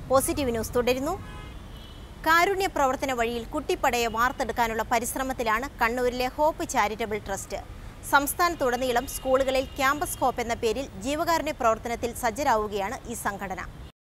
positive news തുടരുന്നു കാരുണ്യ പ്രവർത്തന വഴിയിൽ കുട്ടിപ്പടയെ വാർത്തെടുക്കാനുള്ള പരിശ്രമത്തിലാണ് കണ്ണൂരിലെ ഹോപ്പ് ചാരിറ്റബിൾ ട്രസ്റ്റ് സംസ്ഥാനത്തുടനീളം സ്കൂളുകളിൽ ക്യാമ്പസ് ഹോപ്പ് എന്ന പേരിൽ ജീവകാരുണ്യ പ്രവർത്തനത്തിൽ സജ്ജരാവുകയാണ് ഈ സംഘടന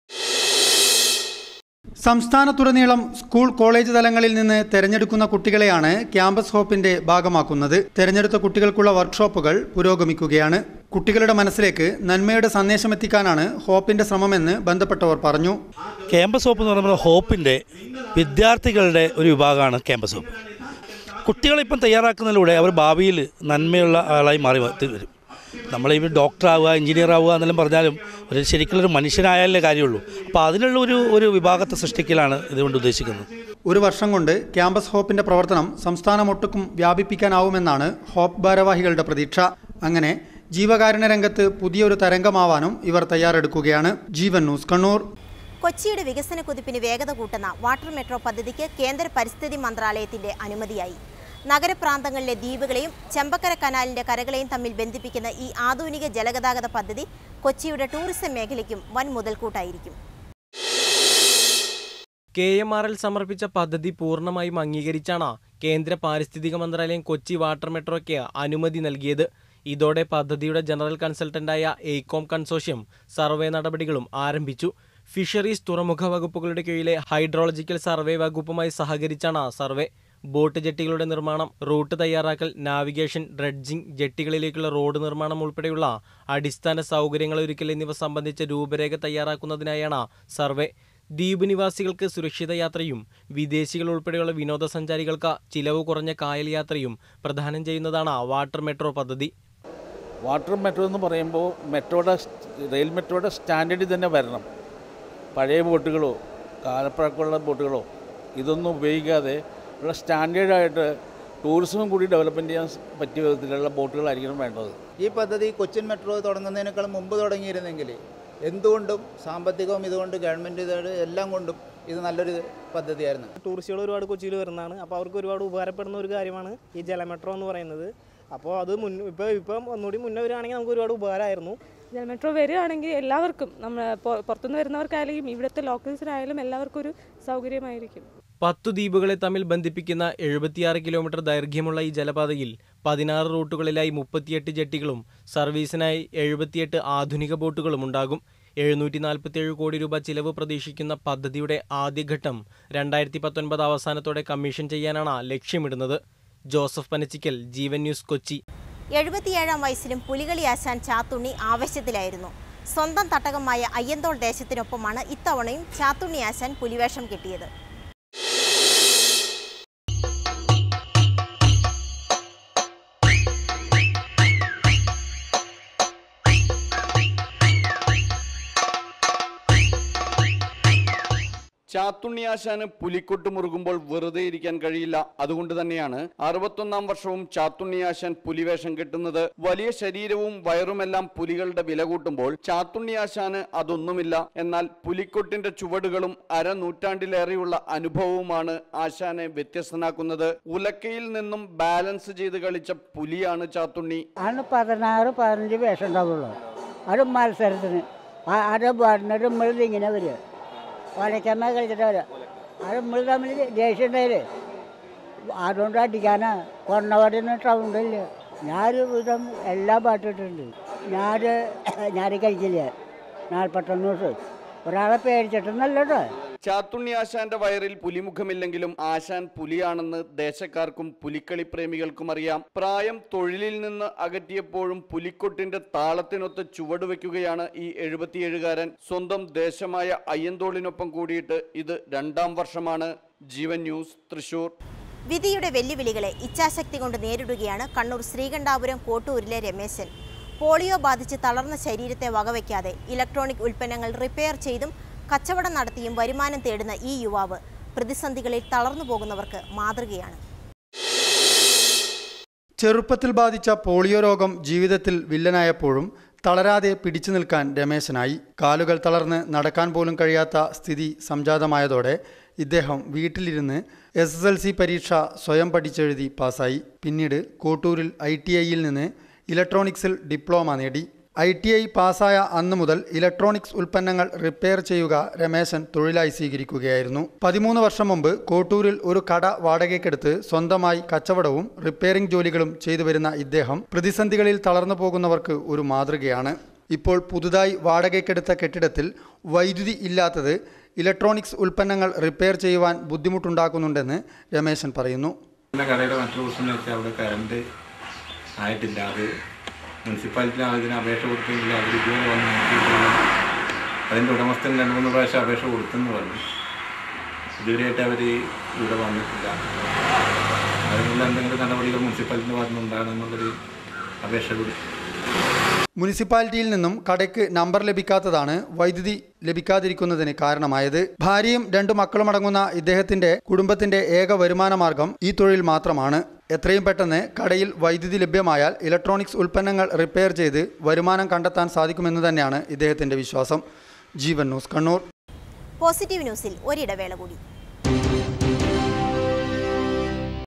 സംസ്ഥാനത്തുടനീളം സ്കൂൾ കോളേജ് തലങ്ങളിൽ നിന്ന് തെരഞ്ഞെടുക്കുന്ന കുട്ടികളെയാണ് ക്യാമ്പസ് ഹോപ്പിന്റെ ഭാഗമാക്കുന്നത് തെരഞ്ഞെടുത്ത കുട്ടികൾക്കുള്ള വർക്ക്ഷോപ്പുകൾ പുരോഗമിക്കുകയാണ് കുട്ടികളുടെ മനസ്സിലേക്ക് നന്മയുടെ സന്ദേശം എത്തിക്കാനാണ് ഹോപ്പിന്റെ ശ്രമമെന്ന് ബന്ധപ്പെട്ടവർ പറഞ്ഞു ക്യാമ്പസ് ഹോപ്പ് എന്ന് പറയുമ്പോൾ ഹോപ്പിൻ്റെ വിദ്യാർത്ഥികളുടെ ഒരു വിഭാഗമാണ് ക്യാമ്പസ് ഹോപ്പ് കുട്ടികളിപ്പം തയ്യാറാക്കുന്നതിലൂടെ അവർ ഭാവിയിൽ നന്മയുള്ള ആളായി മാറി വ- വരും നമ്മൾ ഈ ഡോക്ടർ ആവുക എഞ്ചിനീയർ ആവുക എന്നെല്ലാം പറഞ്ഞാലും ഒരു ശരിക്കുള്ളൊരു മനുഷ്യനായാലേ കാര്യമുള്ളൂ അപ്പോൾ അതിനുള്ള ഒരു ഒരു വിഭാഗത്തെ സൃഷ്ടിക്കലാണ് ഇതുകൊണ്ട് ഉദ്ദേശിക്കുന്നത് ഒരു വർഷം കൊണ്ട് ക്യാമ്പസ് ഹോപ്പിന്റെ പ്രവർത്തനം സംസ്ഥാനമൊട്ടുക്കും വ്യാപിപ്പിക്കാനാവുമെന്നാണ് ഹോപ്പ് ഭാരവാഹികളുടെ പ്രതീക്ഷ അങ്ങനെ ജീവകാരുണ്യ രംഗത്ത് പുതിയൊരു തരംഗമാവാനും ഇവർ തയ്യാറെടുക്കുകയാണ് ജീവൻ ന്യൂസ് കണ്ണൂർ കൊച്ചിയുടെ വികസന കുതിപ്പിന് വേഗത കൂട്ടുന്ന വാട്ടർ മെട്രോ പദ്ധതിക്ക് കേന്ദ്ര പരിസ്ഥിതി മന്ത്രാലയത്തിന്റെ അനുമതിയായി നഗരപ്രാന്തങ്ങളിലെ ദ്വീപുകളെയും ചെമ്പക്കര കനാലിന്റെ കരകളെയും തമ്മിൽ ബന്ധിപ്പിക്കുന്ന ഈ ആധുനിക ജലഗതാഗത പദ്ധതി കൊച്ചിയുടെ ടൂറിസം മേഖലയ്ക്കും വൻ മുതൽക്കൂട്ടായിരിക്കും കെ എം ആർ എൽ സമർപ്പിച്ച പദ്ധതി പൂർണ്ണമായും അംഗീകരിച്ചാണ് കേന്ദ്ര പാരിസ്ഥിതിക മന്ത്രാലയം കൊച്ചി വാട്ടർ മെട്രോയ്ക്ക് അനുമതി നൽകിയത് ഇതോടെ പദ്ധതിയുടെ ജനറൽ കൺസൾട്ടന്റായ എയ്കോം കൺസോഷ്യം സർവേ നടപടികളും ആരംഭിച്ചു ഫിഷറീസ് തുറമുഖ വകുപ്പുകളുടെ കീഴിലെ ഹൈഡ്രോളജിക്കൽ സർവേ വകുപ്പുമായി സഹകരിച്ചാണ് സർവേ ബോട്ട് ജെട്ടികളുടെ നിർമ്മാണം റൂട്ട് തയ്യാറാക്കൽ നാവിഗേഷൻ ഡ്രഡ്ജിംഗ് ജെട്ടികളിലേക്കുള്ള റോഡ് നിർമ്മാണം ഉൾപ്പെടെയുള്ള അടിസ്ഥാന സൗകര്യങ്ങൾ ഒരുക്കൽ എന്നിവ സംബന്ധിച്ച രൂപരേഖ തയ്യാറാക്കുന്നതിനായാണ് സർവേ ദ്വീപ് നിവാസികൾക്ക് സുരക്ഷിത യാത്രയും വിദേശികൾ ഉൾപ്പെടെയുള്ള വിനോദസഞ്ചാരികൾക്ക് ചിലവ് കുറഞ്ഞ കായൽ യാത്രയും പ്രദാനം ചെയ്യുന്നതാണ് വാട്ടർ മെട്രോ പദ്ധതി വാട്ടർ മെട്രോ എന്ന് പറയുമ്പോൾ മെട്രോയുടെ സ്റ്റ്- റെയിൽ മെട്രോയുടെ സ്റ്റാൻഡേർഡിൽ തന്നെ വരണം പഴയ ബോട്ടുകളോ കാലപ്പഴക്കമുള്ള ബോട്ടുകളോ ഇതൊന്നും ഉപയോഗിക്കാതെ ഉള്ള സ്റ്റാൻഡേർഡായിട്ട് ടൂറിസം കൂടി ഡെവലപ്മെൻറ്റ് ചെയ്യാൻ സ് പറ്റിയ വിധത്തിലുള്ള ബോട്ടുകളായിരിക്കണം വേണ്ടത് ഈ പദ്ധതി കൊച്ചിൻ മെട്രോ തുടങ്ങുന്നതിനേക്കാൾ മുമ്പ് തുടങ്ങിയിരുന്നെങ്കിൽ എന്തുകൊണ്ടും സാമ്പത്തികവും ഇതുകൊണ്ട് ഗവൺമെൻറ് ഇത് എല്ലാം കൊണ്ടും ഇത് നല്ലൊരു പദ്ധതിയായിരുന്നു ടൂറിസ്റ്റുകൾ ഒരുപാട് കൊച്ചിയിൽ വരുന്നതാണ് അപ്പോൾ അവർക്ക് ഒരുപാട് ഉപകാരപ്പെടുന്ന ഒരു കാര്യമാണ് ഈ ജലമെട്രോ എന്ന് പറയുന്നത് അപ്പോൾ അത് മുൻ ഇപ്പോൾ ഇപ്പം ഒന്നുകൂടി മുന്നേ വരികയാണെങ്കിൽ നമുക്ക് ഒരുപാട് ഉപകാരമായിരുന്നു മെട്രോ വരികയാണെങ്കിൽ എല്ലാവർക്കും നമ്മൾ പുറത്തുനിന്ന് വരുന്നവർക്കായാലും ഇവിടുത്തെ ലോക്കൽസിനായാലും എല്ലാവർക്കും ഒരു സൗകര്യമായിരിക്കും പത്തു ദ്വീപുകളെ തമ്മിൽ ബന്ധിപ്പിക്കുന്ന എഴുപത്തിയാറ് കിലോമീറ്റർ ദൈർഘ്യമുള്ള ഈ ജലപാതയിൽ പതിനാറ് റൂട്ടുകളിലായി മുപ്പത്തിയെട്ട് ജെട്ടികളും സർവീസിനായി എഴുപത്തിയെട്ട് ആധുനിക ബോട്ടുകളും ഉണ്ടാകും എഴുന്നൂറ്റി നാൽപ്പത്തിയേഴ് കോടി രൂപ ചിലവ് പ്രതീക്ഷിക്കുന്ന പദ്ധതിയുടെ ആദ്യഘട്ടം രണ്ടായിരത്തി പത്തൊൻപത് അവസാനത്തോടെ കമ്മീഷൻ ചെയ്യാനാണ് ലക്ഷ്യമിടുന്നത് ജോസഫ് പനച്ചിക്കൽ ജീവൻ ന്യൂസ് കൊച്ചി എഴുപത്തിയേഴാം വയസ്സിലും പുലികളി ആശാൻ ചാത്തുണ്ണി ആവേശത്തിലായിരുന്നു സ്വന്തം തട്ടകമായ അയ്യന്തോൾ ദേശത്തിനൊപ്പമാണ് ഇത്തവണയും ചാത്തുണ്ണി ആശാൻ പുലിവേഷം കെട്ടിയത് ചാത്തുണ്ണിയാശാന് പുലിക്കൊട്ട് മുറുകുമ്പോൾ വെറുതെ ഇരിക്കാൻ കഴിയില്ല അതുകൊണ്ട് തന്നെയാണ് അറുപത്തൊന്നാം വർഷവും ചാത്തുണ്ണിയാശാൻ പുലിവേഷം കെട്ടുന്നത് വലിയ ശരീരവും വയറുമെല്ലാം പുലികളുടെ വില കൂട്ടുമ്പോൾ ചാത്തുണ്ണിയാശാന് അതൊന്നുമില്ല എന്നാൽ പുലിക്കൊട്ടിന്റെ ചുവടുകളും അരനൂറ്റാണ്ടിലേറെയുള്ള അനുഭവവുമാണ് ആശാനെ വ്യത്യസ്തനാക്കുന്നത് ഉലക്കയിൽ നിന്നും ബാലൻസ് ചെയ്ത് കളിച്ച പുലിയാണ് ചാത്തുണ്ണി അന്ന് പതിനാറ് പതിനഞ്ച് വേഷം ഉണ്ടാവുള്ളൂ അത് മത്സരത്തിന് ആ- അത് വരുന്നത് നമ്മൾ ഇങ്ങനെ വരിക വലയ്ക്കമ്മ കളിച്ചിട്ട് വരിക അത് നമ്മൾ തമ്മിൽ ദേഷ്യം ഉണ്ടായില്ലേ അതുകൊണ്ട് അടിക്കാനാ കൊന്നവടിന് സൗണ്ടില്ല ഞാനൊരു വിധം എല്ലാ പാട്ടും ഇട്ടിട്ടുണ്ട് ഞാൻ ഞാൻ കഴിക്കില്ല നാൽപ്പത്തൊന്ന് ദിവസം ഒരാളെ പേടിച്ചിട്ടൊന്നല്ല കേട്ടോ ചാത്തുണ്ണി ആശാന്റെ വയറിൽ പുലിമുഖമില്ലെങ്കിലും ആശാൻ പുലിയാണെന്ന് ദേശക്കാർക്കും പുലിക്കളി പ്രേമികൾക്കും അറിയാം പ്രായം തൊഴിലിൽ നിന്ന് അകറ്റിയപ്പോഴും പുലിക്കൊട്ടിന്റെ താളത്തിനൊത്ത് ചുവടുവെക്കുകയാണ് ഈ എഴുപത്തിയേഴുകാരൻ സ്വന്തം ദേശമായ അയ്യന്തോളിനൊപ്പം കൂടിയിട്ട് ഇത് രണ്ടാം വർഷമാണ് ജീവൻ ന്യൂസ് തൃശൂർ വിധിയുടെ വെല്ലുവിളികളെ ഇച്ഛാശക്തി കൊണ്ട് നേരിടുകയാണ് കണ്ണൂർ ശ്രീകണ്ഠാപുരം കോട്ടൂരിലെ രമേശൻ പോളിയോ ബാധിച്ച് തളർന്ന ശരീരത്തെ വകവയ്ക്കാതെ ഇലക്ട്രോണിക് ഉൽപ്പന്നങ്ങൾ റിപ്പയർ ചെയ്തും കച്ചവടം നടത്തിയും വരുമാനം തേടുന്ന ഈ യുവാവ് പ്രതിസന്ധികളിൽ തളർന്നു പോകുന്നവർക്ക് മാതൃകയാണ് ചെറുപ്പത്തിൽ ബാധിച്ച പോളിയോ രോഗം ജീവിതത്തിൽ വില്ലനായപ്പോഴും തളരാതെ പിടിച്ചു നിൽക്കാൻ രമേശനായി കാലുകൾ തളർന്ന് നടക്കാൻ പോലും കഴിയാത്ത സ്ഥിതി സംജാതമായതോടെ ഇദ്ദേഹം വീട്ടിലിരുന്ന് എസ് എസ് എൽ സി പരീക്ഷ സ്വയം പഠിച്ചെഴുതി പാസ്സായി പിന്നീട് കോട്ടൂരിൽ ഐ ടി ഐയിൽ നിന്ന് ഇലക്ട്രോണിക്സിൽ ഡിപ്ലോമ നേടി ഐ ടി ഐ പാസ്സായ അന്ന് മുതൽ ഇലക്ട്രോണിക്സ് ഉൽപ്പന്നങ്ങൾ റിപ്പയർ ചെയ്യുക രമേശൻ തൊഴിലായി സ്വീകരിക്കുകയായിരുന്നു പതിമൂന്ന് വർഷം മുമ്പ് കോട്ടൂരിൽ ഒരു കട വാടകയ്ക്കെടുത്ത് സ്വന്തമായി കച്ചവടവും റിപ്പയറിംഗ് ജോലികളും ചെയ്തു വരുന്ന ഇദ്ദേഹം പ്രതിസന്ധികളിൽ തളർന്നു പോകുന്നവർക്ക് ഒരു മാതൃകയാണ് ഇപ്പോൾ പുതുതായി വാടകയ്ക്കെടുത്ത കെട്ടിടത്തിൽ വൈദ്യുതി ഇല്ലാത്തത് ഇലക്ട്രോണിക്സ് ഉൽപ്പന്നങ്ങൾ റിപ്പയർ ചെയ്യുവാൻ ബുദ്ധിമുട്ടുണ്ടാക്കുന്നുണ്ടെന്ന് രമേശൻ പറയുന്നു പിന്നെ കടയുടെ മറ്റൊരു പ്രശ്നം എന്ന് വെച്ചാൽ അവിടെ കറണ്ട് ആയിട്ടില്ല അത് മുനിസിപ്പാലിറ്റി അതിന് അപേക്ഷ കൊടുത്തെങ്കിൽ അവർ ഇതുവരെ വന്ന് നോക്കിയിട്ടില്ല അതിൻ്റെ ഉടമസ്ഥൻ രണ്ട് മൂന്ന് പ്രാവശ്യം അപേക്ഷ കൊടുത്തെന്ന് പറഞ്ഞു ഇതുവരെയായിട്ട് അവർ ഇവിടെ വന്നിട്ടില്ല അതിനുള്ള എന്തെങ്കിലും നടപടികൾ മുനിസിപ്പാലിറ്റിൻ്റെ ഭാഗത്തുനിന്ന് ഉണ്ടാകണമെന്നുള്ളൊരു അപേക്ഷ കൊടുത്തു മുനിസിപ്പാലിറ്റിയിൽ നിന്നും കടയ്ക്ക് നമ്പർ ലഭിക്കാത്തതാണ് വൈദ്യുതി ലഭിക്കാതിരിക്കുന്നതിന് കാരണമായത് ഭാര്യയും രണ്ടു മക്കളും അടങ്ങുന്ന ഇദ്ദേഹത്തിന്റെ കുടുംബത്തിന്റെ ഏക വരുമാന മാർഗം ഈ തൊഴിൽ മാത്രമാണ് എത്രയും പെട്ടെന്ന് കടയിൽ വൈദ്യുതി ലഭ്യമായാൽ ഇലക്ട്രോണിക്സ് ഉൽപ്പന്നങ്ങൾ റിപ്പയർ ചെയ്ത് വരുമാനം കണ്ടെത്താൻ സാധിക്കുമെന്ന് തന്നെയാണ് ഇദ്ദേഹത്തിന്റെ വിശ്വാസം ജീവൻ ന്യൂസ് കണ്ണൂർ പോസിറ്റീവ് ന്യൂസിൽ ഒരിടവേള കൂടി